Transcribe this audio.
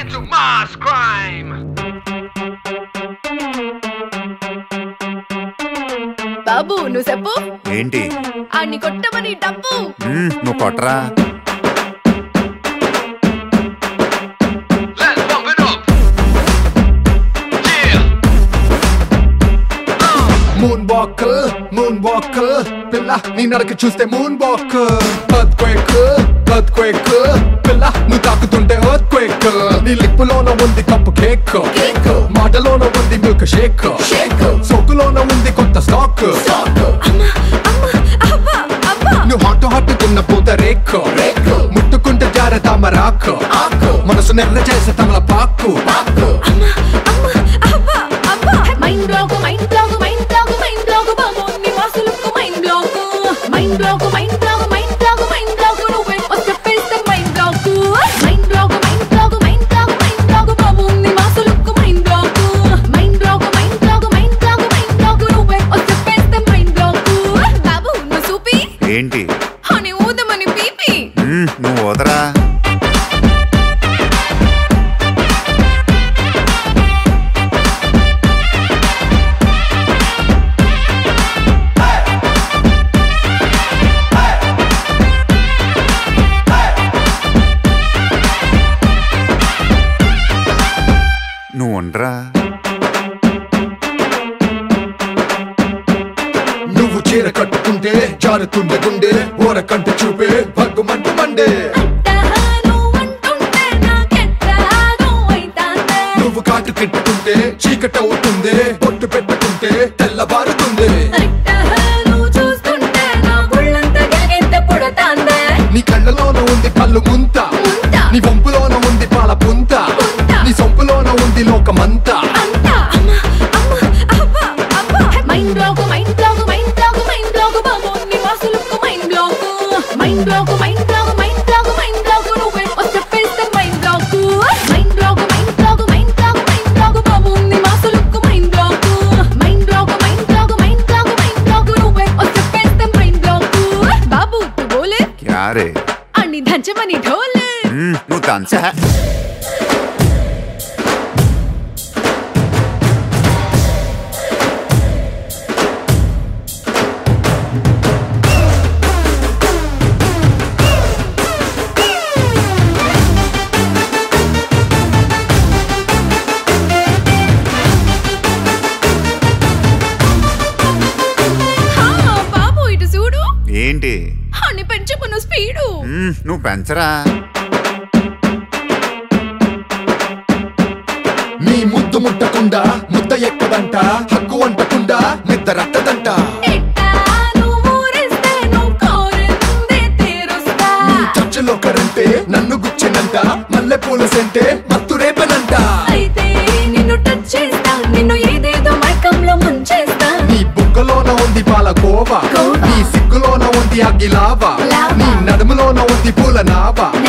into mass crime. బాబు నువ్వు చెప్పు ఏంటి అన్ని కొట్టమని డబ్బు మ్మ్, నువ్వు కొట్టరా Let's bump it up. Yeah. Moon వాకల్ మూన్ వాకల్ పిల్ల నీ నడక చూస్తే moonwalk earthquake earthquake పిల్ల నువ్వు తాకుతుంటే ఎర్త్ క్వేక్ నీ లిప్పులోన ఉంది కప్పు కేక్ మాటలోన ఉంది మిల్క్ షేక్ సోకులోన ఉంది కొత్త స్టాక్ అబ్బా అబ్బా నువ్వు హాట్ హాట్ తిన్న పూత రేక్ ముట్టుకుంటే జార తామరాక్ మనసు నెర్ర చేసే తమల పాకు అబ్బా అబ్బా mind block mind block mind block mind block బాబు నీ వాసులకు mind block mind block mind block mind block mind block నువ్వే వస్తే పేస్తే mind block mind block mind block mind block mind block బాబు నీ వాసులకు mind block mind block mind block mind block mind block నువ్వే వస్తే పేస్తే మైండ్ బ్లాక్ బాబు నువ్వు చూపి ఏంటి అని ఊదమని పీపీ మ్మ్, నువ్వు వదరా నువ్వు ఉండరా నువ్వు చీర కట్టుకుంటే జారుతుండే గుండె ఓర కంట చూపే భగ్గుమంటు మండే అంటాను అంటుంటే నాకెట్టాగో అయితాందే నువ్వు కాటు కెట్టుకుంటే చీకట అవుతుంది పొట్టు పెట్టుకుంటే తెల్లబారుతుంది అంటాను చూస్తుంటే నా గుళ్ళంతా గిలిగింత పుడతాందే నీ కళ్ళలోన ఉంది కళ్ళు ముంత ముంత. నీ వంపులోన ఉంది పాల పుంత పుంత. నీ సొంపులోన ఉంది లోకమంతా అంతా అమ్మ అమ్మ అబ్బా అబ్బా mind block mind block mind block mind block బాబు నీ వాసులకు mind block mind block mind block mind block mind block నువ్వే వస్తే పేస్తే mind block mind block mind block mind block mind block బాబు నీ వాసులకు mind block mind block mind block mind block mind block నువ్వే వస్తే పేస్తే మైండ్ బ్లాక్ బాబు తు బోలే క్యారే అన్ని దంచమని ఢోలే మ్మ్, నువ్వు దంచా హా బాబు ఇటు చూడు ఏంటి అన్ని పెంచుకున్న స్పీడు మ్మ్, నువ్వు పెంచరా నీ ముద్దు ముట్టకుండా ముద్ద ఎక్కదంట హక్కు అంటకుండా నిద్ర రట్టదంట ఎట్టాను ఊరిస్తే నువ్వు కోరిందే తీరుస్తా. నీ చర్చలో కరంటే నన్ను గుచ్చినంట మల్లె పూల సెంటే మత్తు రేపనంట అయితే నిన్ను టచ్ చేస్తా నిన్ను ఏదేదో మైకంలో ముంచేస్తా నీ బుక్కలోన ఉంది పాల కోవా కోవా. నీ సిగ్గులోన ఉంది అగ్గి లావా లావా. నీ నడుములోన ఉంది పూల నావా